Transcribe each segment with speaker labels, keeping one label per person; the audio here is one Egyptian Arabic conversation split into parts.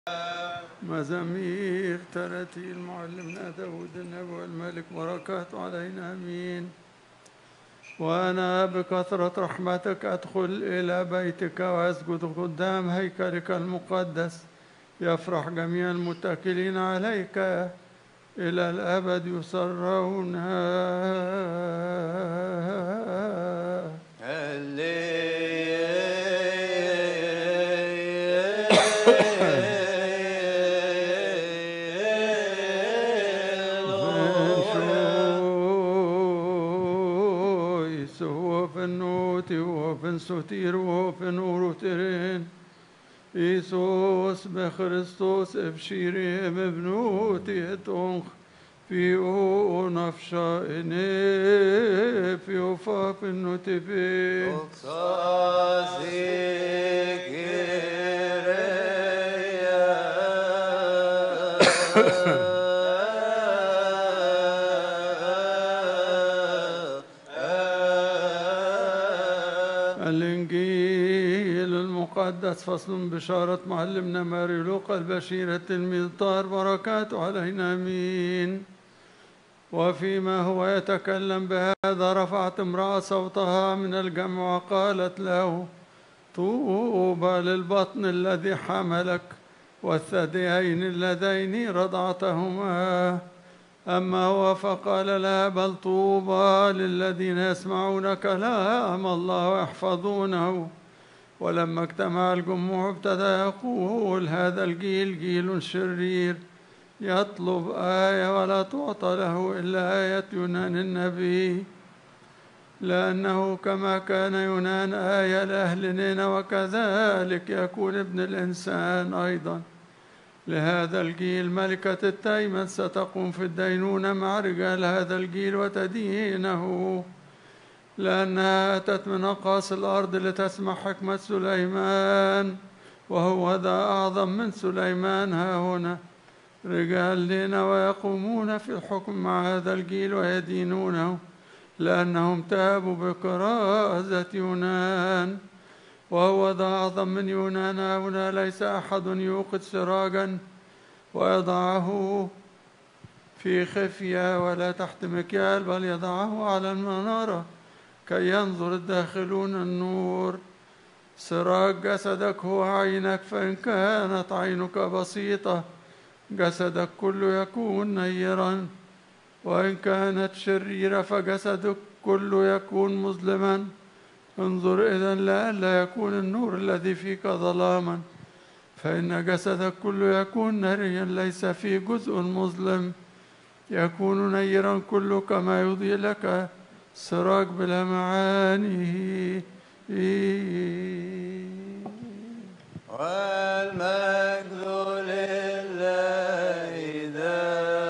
Speaker 1: مزامير ترتيل معلمنا داود النبي والملك بركاته علينا امين وانا بكثره رحمتك ادخل الى بيتك واسجد قدام هيكلك المقدس يفرح جميع المتكلين عليك الى الابد يسرون Shois hofen noti hofen sotir hofen uruterin Isus بخريستوس ابشيري ببنوتي اتونخ في او نفشا اني في وفاف النوتي الإنجيل المقدس فصل بشارة معلمنا ماري لوقا البشير التلميذ طاهر بركاته علينا آمين وفيما هو يتكلم بهذا رفعت امرأة صوتها من الجمع وقالت له طوبى للبطن الذي حملك والثديين اللذين رضعتهما أما هو فقال لها بل طوبى للذين يسمعون كلام الله ويحفظونه ولما اجتمع الجموع ابتدى يقول هذا الجيل جيل شرير يطلب آية ولا تعطى له إلا آية يونان النبي لأنه كما كان يونان آية لأهل نينوى وكذلك يكون ابن الإنسان أيضا لهذا الجيل ملكة التيمن ستقوم في الدينونة مع رجال هذا الجيل وتدينه لأنها أتت من أقاصي الأرض لتسمع حكمة سليمان وهو ذا أعظم من سليمان ها هنا رجال لنا ويقومون في الحكم مع هذا الجيل ويدينونه لأنهم تابوا بكرازة يونان وهو ذا أعظم من يونان هنا ليس أحد يوقد سراجا ويضعه في خفية ولا تحت مكيال بل يضعه على المنارة كي ينظر الداخلون النور سراج جسدك هو عينك فإن كانت عينك بسيطة جسدك كله يكون نيرا وإن كانت شريرة فجسدك كله يكون مظلما انظر إذا لئلا يكون النور الذي فيك ظلاما فإن جسدك كله يكون ناريا ليس فيه جزء مظلم يكون نيرا كله كما يضيء لك سراج بلا معاني
Speaker 2: والمجد لله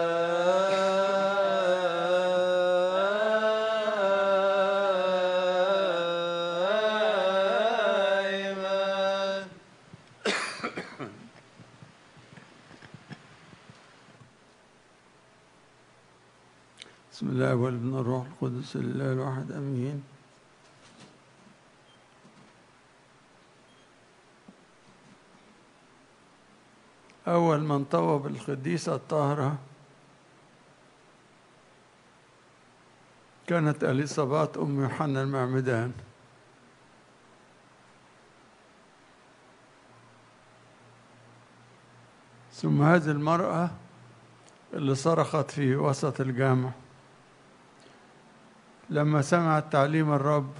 Speaker 2: دائما
Speaker 1: بسم الله والابن الروح القدس لله الواحد امين اول من طوب القديسه الطاهره كانت اليصابات ام يوحنا المعمدان ثم هذه المراه اللي صرخت في وسط الجامع لما سمعت تعليم الرب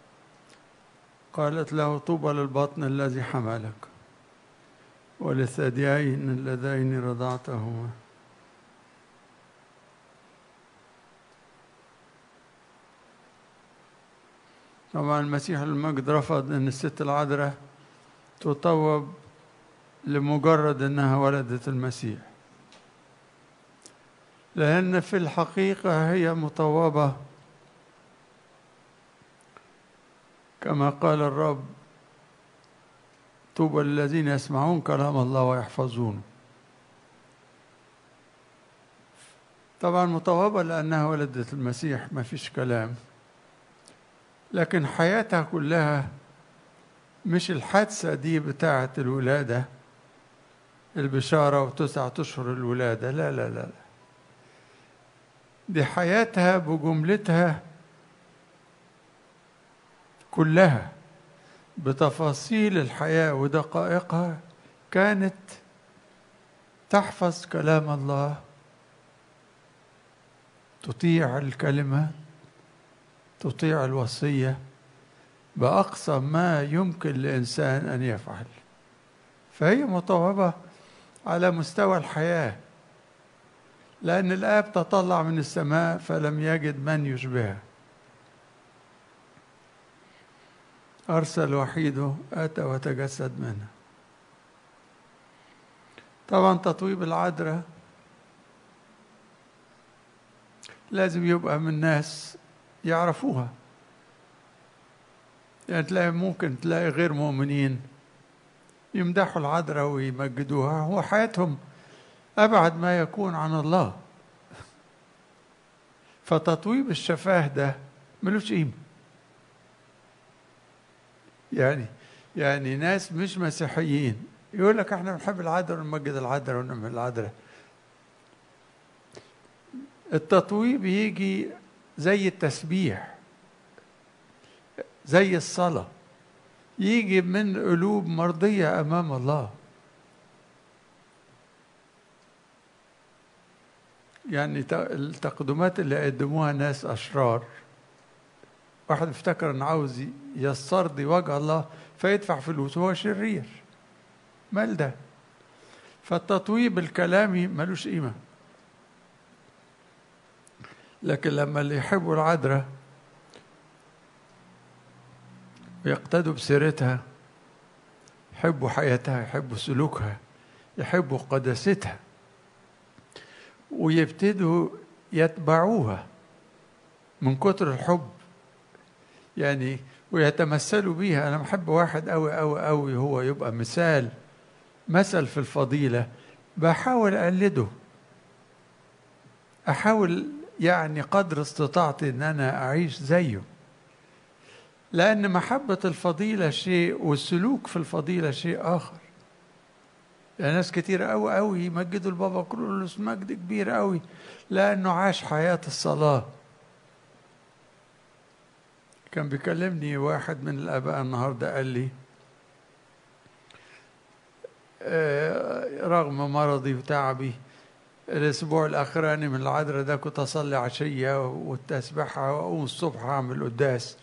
Speaker 1: قالت له طوبى للبطن الذي حملك وللثديين اللذين رضعتهما طبعا المسيح المجد رفض ان الست العذراء تطوب لمجرد انها ولدت المسيح لان في الحقيقه هي مطوبه كما قال الرب طوبى للذين يسمعون كلام الله ويحفظونه طبعا مطوبة لأنها ولدت المسيح ما فيش كلام لكن حياتها كلها مش الحادثة دي بتاعة الولادة البشارة وتسعة أشهر الولادة لا لا لا لا دي حياتها بجملتها كلها بتفاصيل الحياة ودقائقها كانت تحفظ كلام الله تطيع الكلمة تطيع الوصية بأقصى ما يمكن لإنسان أن يفعل فهي مطوبة على مستوى الحياة لأن الآب تطلع من السماء فلم يجد من يشبهه أرسل وحيده أتى وتجسد منه طبعا تطويب العذراء لازم يبقى من ناس يعرفوها يعني تلاقي ممكن تلاقي غير مؤمنين يمدحوا العذراء ويمجدوها هو حياتهم أبعد ما يكون عن الله فتطويب الشفاه ده ملوش قيمة يعني يعني ناس مش مسيحيين يقول لك احنا بنحب العذراء ونمجد العذراء ونعمل العذراء التطويب يجي زي التسبيح زي الصلاة يجي من قلوب مرضية أمام الله يعني التقدمات اللي قدموها ناس أشرار واحد افتكر انه عاوز يسترضي وجه الله فيدفع فلوس وهو شرير مال ده فالتطويب الكلامي ملوش قيمة لكن لما اللي يحبوا العذراء ويقتدوا بسيرتها يحبوا حياتها يحبوا سلوكها يحبوا قداستها ويبتدوا يتبعوها من كتر الحب يعني ويتمثلوا بيها انا بحب واحد قوي قوي قوي هو يبقى مثال مثل في الفضيله بحاول اقلده احاول يعني قدر استطاعتي ان انا اعيش زيه لان محبه الفضيله شيء والسلوك في الفضيله شيء اخر يعني ناس كتير قوي قوي يمجدوا البابا كرولوس مجد كبير قوي لانه عاش حياه الصلاه كان بيكلمني واحد من الاباء النهارده قال لي رغم مرضي وتعبي الاسبوع الاخراني من العذراء ده كنت اصلي عشيه والتسبحه واقوم الصبح اعمل قداس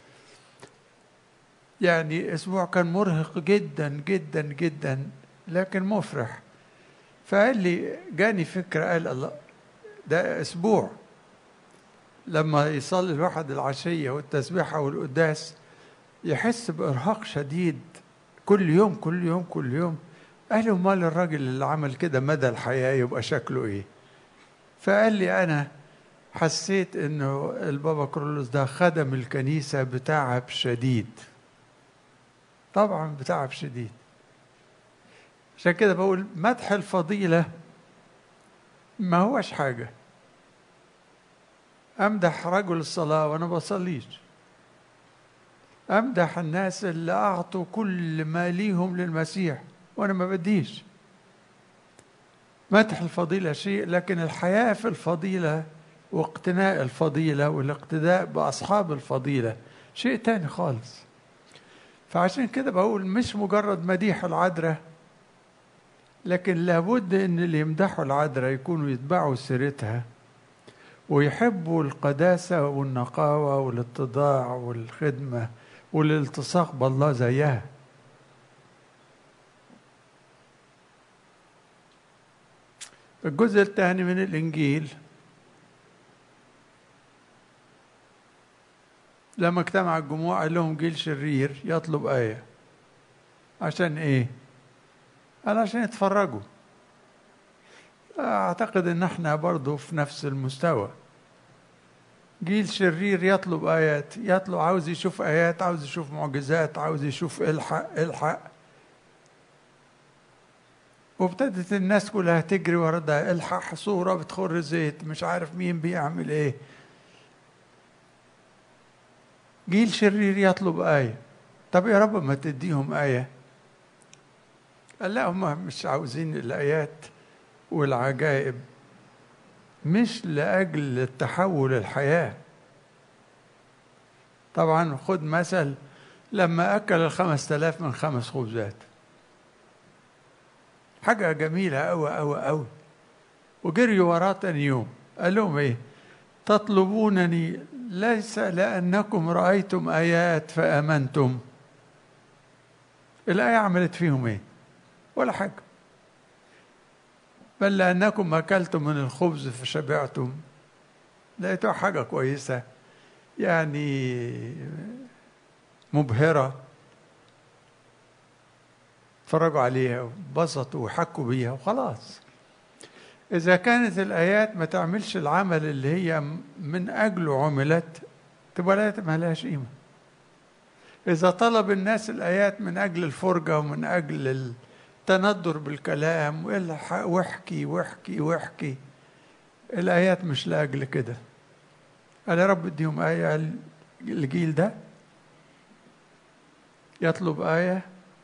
Speaker 1: يعني اسبوع كان مرهق جدا جدا جدا لكن مفرح فقال لي جاني فكره قال الله ده اسبوع لما يصلي الواحد العشيه والتسبيحه والقداس يحس بارهاق شديد كل يوم كل يوم كل يوم قال له امال الراجل اللي عمل كده مدى الحياه يبقى شكله ايه فقال لي انا حسيت انه البابا كرولوس ده خدم الكنيسه بتعب شديد طبعا بتعب شديد عشان كده بقول مدح الفضيله ما هوش حاجه امدح رجل الصلاه وانا بصليش امدح الناس اللي اعطوا كل ما ليهم للمسيح وانا ما بديش مدح الفضيله شيء لكن الحياه في الفضيله واقتناء الفضيله والاقتداء باصحاب الفضيله شيء تاني خالص فعشان كده بقول مش مجرد مديح العذراء لكن لابد ان اللي يمدحوا العذراء يكونوا يتبعوا سيرتها ويحبوا القداسة والنقاوة والاتضاع والخدمة والالتصاق بالله زيها الجزء الثاني من الإنجيل لما اجتمع الجموع قال لهم جيل شرير يطلب آية عشان إيه؟ قال عشان يتفرجوا أعتقد إن احنا برضو في نفس المستوى جيل شرير يطلب آيات يطلب عاوز يشوف آيات عاوز يشوف معجزات عاوز يشوف الحق الحق وابتدت الناس كلها تجري ورا ده الحق صورة بتخر زيت مش عارف مين بيعمل ايه جيل شرير يطلب آية طب يا رب ما تديهم آية قال لا هم مش عاوزين الآيات والعجائب مش لأجل تحول الحياة طبعا خد مثل لما أكل الخمس تلاف من خمس خبزات حاجة جميلة أوي أوي أوي وجريوا وراه تاني يوم قال لهم إيه تطلبونني ليس لأنكم رأيتم آيات فآمنتم الآية عملت فيهم إيه ولا حاجة بل لأنكم أكلتم من الخبز فشبعتم لقيتوها حاجة كويسة يعني مبهرة اتفرجوا عليها وبسطوا وحكوا بيها وخلاص إذا كانت الآيات ما تعملش العمل اللي هي من أجله عملت تبقى الآيات ما لهاش قيمة إذا طلب الناس الآيات من أجل الفرجة ومن أجل التندر بالكلام واحكي واحكي واحكي الآيات مش لأجل كده قال يا رب اديهم آية الجيل ده يطلب آية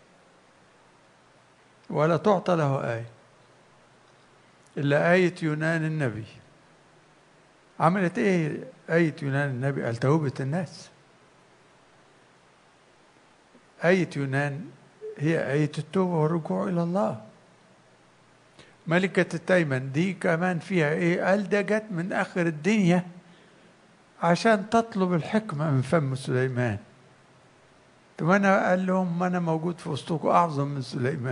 Speaker 1: ولا تعطى له آية إلا آية يونان النبي عملت إيه آية يونان النبي قال توبة الناس آية يونان هي آية التوبة والرجوع إلى الله ملكة التيمن دي كمان فيها إيه قال ده جت من آخر الدنيا عشان تطلب الحكمة من فم سليمان طب أنا قال لهم ما أنا موجود في وسطكم أعظم من سليمان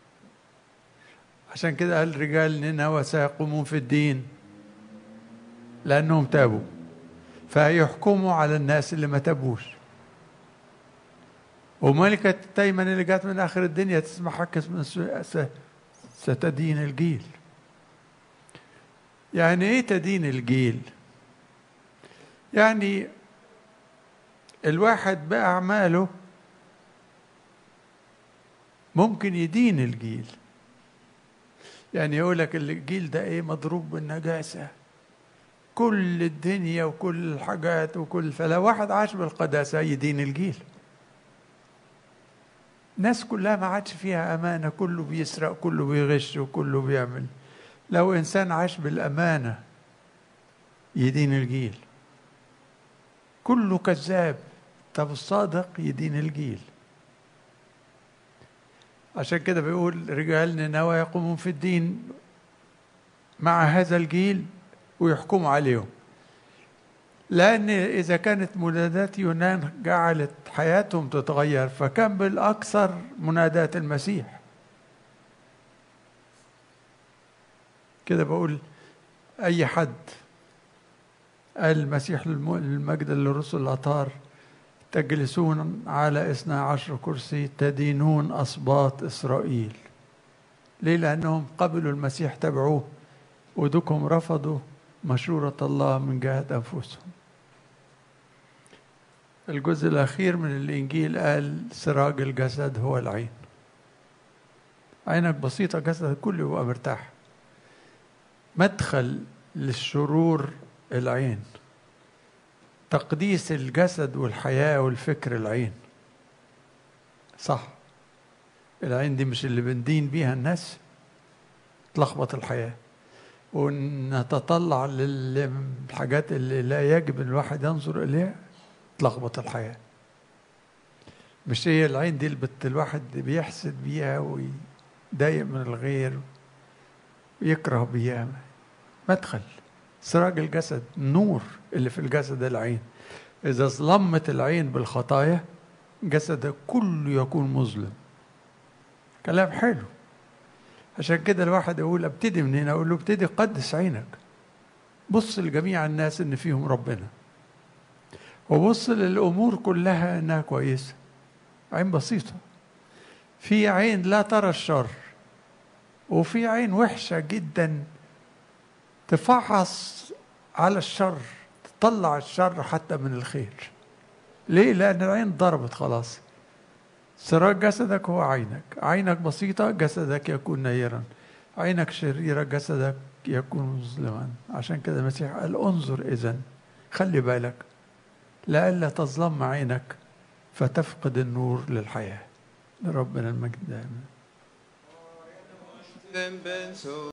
Speaker 1: عشان كده قال رجال نينوى سيقومون في الدين لأنهم تابوا فيحكموا على الناس اللي ما تابوش وملكة تيمن اللي جات من آخر الدنيا تسمع حكس من ستدين الجيل يعني ايه تدين الجيل يعني الواحد بأعماله ممكن يدين الجيل يعني يقول لك الجيل ده ايه مضروب بالنجاسة كل الدنيا وكل الحاجات وكل فلو واحد عاش بالقداسة يدين الجيل الناس كلها ما عادش فيها أمانة كله بيسرق كله بيغش وكله بيعمل لو إنسان عاش بالأمانة يدين الجيل كله كذاب طب الصادق يدين الجيل عشان كده بيقول رجال نينوى يقومون في الدين مع هذا الجيل ويحكموا عليهم لأن إذا كانت منادات يونان جعلت حياتهم تتغير فكان بالأكثر منادات المسيح كده بقول أي حد قال المسيح للمجد للرسل الأطهار تجلسون على اثنى عشر كرسي تدينون أسباط إسرائيل ليه لأنهم قبلوا المسيح تبعوه ودكم رفضوا مشورة الله من جهة أنفسهم الجزء الأخير من الإنجيل قال سراج الجسد هو العين عينك بسيطة جسدك كله يبقى مرتاح مدخل للشرور العين تقديس الجسد والحياة والفكر العين صح العين دي مش اللي بندين بيها الناس تلخبط الحياة ونتطلع للحاجات اللي لا يجب الواحد ينظر إليها تلخبط الحياة مش هي العين دي اللي الواحد بيحسد بيها ويضايق من الغير ويكره بيها مدخل سراج الجسد نور اللي في الجسد العين إذا ظلمت العين بالخطايا جسدك كله يكون مظلم كلام حلو عشان كده الواحد يقول ابتدي من هنا اقول له ابتدي قدس عينك بص لجميع الناس ان فيهم ربنا وبص للامور كلها انها كويسه عين بسيطه في عين لا ترى الشر وفي عين وحشه جدا تفحص على الشر تطلع الشر حتى من الخير ليه لان العين ضربت خلاص سراج جسدك هو عينك عينك بسيطة جسدك يكون نيرا عينك شريرة جسدك يكون مظلما عشان كده المسيح قال انظر إذا خلي بالك لئلا تظلم عينك فتفقد النور للحياة لربنا المجد دائما
Speaker 2: ذنب